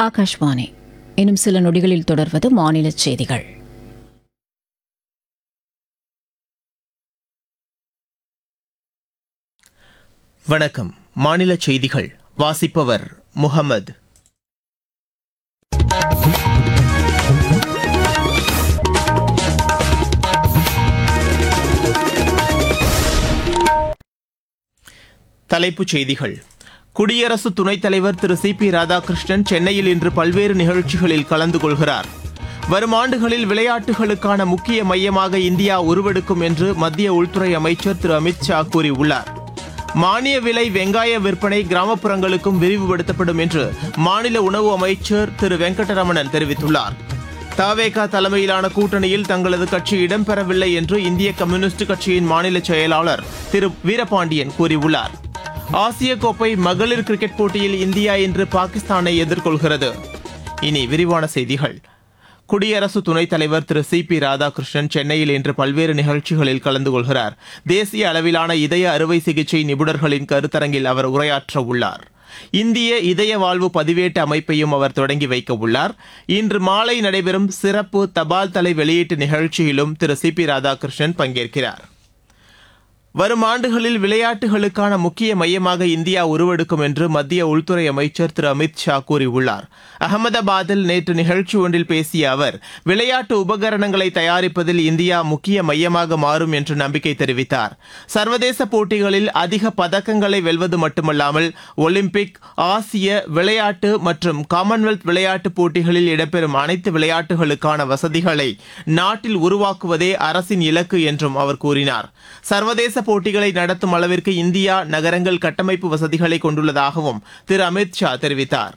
ஆகாஷ்வாணி இன்னும் சில நொடிகளில் தொடர்வது மாநில செய்திகள் வணக்கம் மாநில செய்திகள் வாசிப்பவர் முகமது தலைப்புச் செய்திகள் குடியரசு துணைத் தலைவர் திரு சி பி ராதாகிருஷ்ணன் சென்னையில் இன்று பல்வேறு நிகழ்ச்சிகளில் கலந்து கொள்கிறார் வரும் ஆண்டுகளில் விளையாட்டுகளுக்கான முக்கிய மையமாக இந்தியா உருவெடுக்கும் என்று மத்திய உள்துறை அமைச்சர் திரு அமித் ஷா கூறியுள்ளார் மானிய விலை வெங்காய விற்பனை கிராமப்புறங்களுக்கும் விரிவுபடுத்தப்படும் என்று மாநில உணவு அமைச்சர் திரு வெங்கடரமணன் தெரிவித்துள்ளார் தவேகா தலைமையிலான கூட்டணியில் தங்களது கட்சி இடம்பெறவில்லை என்று இந்திய கம்யூனிஸ்ட் கட்சியின் மாநில செயலாளர் திரு வீரபாண்டியன் கூறியுள்ளார் ஆசிய கோப்பை மகளிர் கிரிக்கெட் போட்டியில் இந்தியா இன்று பாகிஸ்தானை எதிர்கொள்கிறது இனி விரிவான செய்திகள் குடியரசு துணைத் தலைவர் திரு சி பி ராதாகிருஷ்ணன் சென்னையில் இன்று பல்வேறு நிகழ்ச்சிகளில் கலந்து கொள்கிறார் தேசிய அளவிலான இதய அறுவை சிகிச்சை நிபுணர்களின் கருத்தரங்கில் அவர் உரையாற்ற உள்ளார் இந்திய இதய வாழ்வு பதிவேட்டு அமைப்பையும் அவர் தொடங்கி வைக்க உள்ளார் இன்று மாலை நடைபெறும் சிறப்பு தபால் தலை வெளியீட்டு நிகழ்ச்சியிலும் திரு சி பி ராதாகிருஷ்ணன் பங்கேற்கிறார் வரும் ஆண்டுகளில் விளையாட்டுகளுக்கான முக்கிய மையமாக இந்தியா உருவெடுக்கும் என்று மத்திய உள்துறை அமைச்சர் திரு அமித் ஷா கூறியுள்ளார் அகமதாபாத்தில் நேற்று நிகழ்ச்சி ஒன்றில் பேசிய அவர் விளையாட்டு உபகரணங்களை தயாரிப்பதில் இந்தியா முக்கிய மையமாக மாறும் என்று நம்பிக்கை தெரிவித்தார் சர்வதேச போட்டிகளில் அதிக பதக்கங்களை வெல்வது மட்டுமல்லாமல் ஒலிம்பிக் ஆசிய விளையாட்டு மற்றும் காமன்வெல்த் விளையாட்டுப் போட்டிகளில் இடம்பெறும் அனைத்து விளையாட்டுகளுக்கான வசதிகளை நாட்டில் உருவாக்குவதே அரசின் இலக்கு என்றும் அவர் கூறினார் சர்வதேச போட்டிகளை நடத்தும் அளவிற்கு இந்தியா நகரங்கள் கட்டமைப்பு வசதிகளை கொண்டுள்ளதாகவும் திரு அமித் ஷா தெரிவித்தார்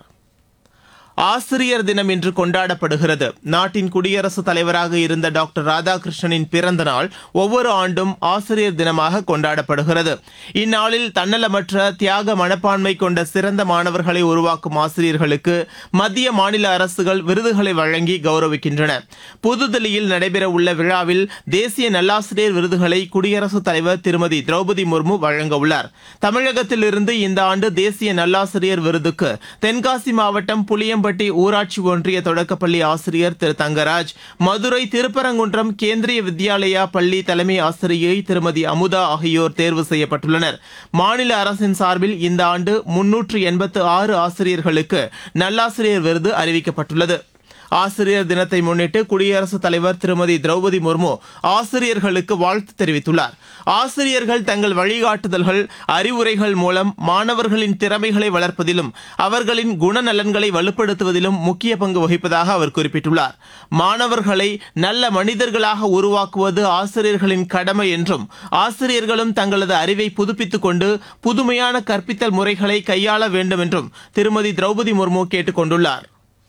ஆசிரியர் தினம் இன்று கொண்டாடப்படுகிறது நாட்டின் குடியரசுத் தலைவராக இருந்த டாக்டர் ராதாகிருஷ்ணனின் பிறந்த நாள் ஒவ்வொரு ஆண்டும் ஆசிரியர் தினமாக கொண்டாடப்படுகிறது இந்நாளில் தன்னலமற்ற தியாக மனப்பான்மை கொண்ட சிறந்த மாணவர்களை உருவாக்கும் ஆசிரியர்களுக்கு மத்திய மாநில அரசுகள் விருதுகளை வழங்கி கௌரவிக்கின்றன புதுதில்லியில் நடைபெறவுள்ள விழாவில் தேசிய நல்லாசிரியர் விருதுகளை குடியரசுத் தலைவர் திருமதி திரௌபதி முர்மு வழங்க உள்ளார் தமிழகத்திலிருந்து இந்த ஆண்டு தேசிய நல்லாசிரியர் விருதுக்கு தென்காசி மாவட்டம் புளியம் பட்டி ஊராட்சி ஒன்றிய தொடக்கப்பள்ளி ஆசிரியர் திரு தங்கராஜ் மதுரை திருப்பரங்குன்றம் கேந்திரிய வித்யாலயா பள்ளி தலைமை ஆசிரியை திருமதி அமுதா ஆகியோர் தேர்வு செய்யப்பட்டுள்ளனர் மாநில அரசின் சார்பில் இந்த ஆண்டு முன்னூற்று எண்பத்து ஆறு ஆசிரியர்களுக்கு நல்லாசிரியர் விருது அறிவிக்கப்பட்டுள்ளது ஆசிரியர் தினத்தை முன்னிட்டு குடியரசுத் தலைவர் திருமதி திரௌபதி முர்மு ஆசிரியர்களுக்கு வாழ்த்து தெரிவித்துள்ளார் ஆசிரியர்கள் தங்கள் வழிகாட்டுதல்கள் அறிவுரைகள் மூலம் மாணவர்களின் திறமைகளை வளர்ப்பதிலும் அவர்களின் குணநலன்களை வலுப்படுத்துவதிலும் முக்கிய பங்கு வகிப்பதாக அவர் குறிப்பிட்டுள்ளார் மாணவர்களை நல்ல மனிதர்களாக உருவாக்குவது ஆசிரியர்களின் கடமை என்றும் ஆசிரியர்களும் தங்களது அறிவை புதுப்பித்துக் கொண்டு புதுமையான கற்பித்தல் முறைகளை கையாள வேண்டும் என்றும் திருமதி திரௌபதி முர்மு கேட்டுக் கொண்டுள்ளார்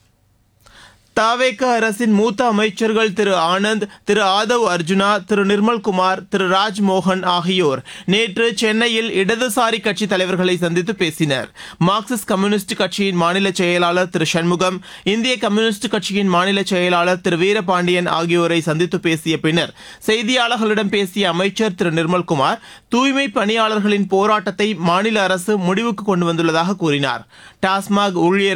தாவேக அரசின் மூத்த அமைச்சர்கள் திரு ஆனந்த் திரு ஆதவ் அர்ஜுனா திரு நிர்மல்குமார் திரு ராஜ்மோகன் ஆகியோர் நேற்று சென்னையில் இடதுசாரி கட்சி தலைவர்களை சந்தித்து பேசினர் மார்க்சிஸ்ட் கம்யூனிஸ்ட் கட்சியின் மாநில செயலாளர் திரு சண்முகம் இந்திய கம்யூனிஸ்ட் கட்சியின் மாநில செயலாளர் திரு வீரபாண்டியன் ஆகியோரை சந்தித்து பேசிய பின்னர் செய்தியாளர்களிடம் பேசிய அமைச்சர் திரு நிர்மல்குமார் தூய்மை பணியாளர்களின் போராட்டத்தை மாநில அரசு முடிவுக்கு கொண்டு வந்துள்ளதாக கூறினார் டாஸ்மாக் ஊழியர்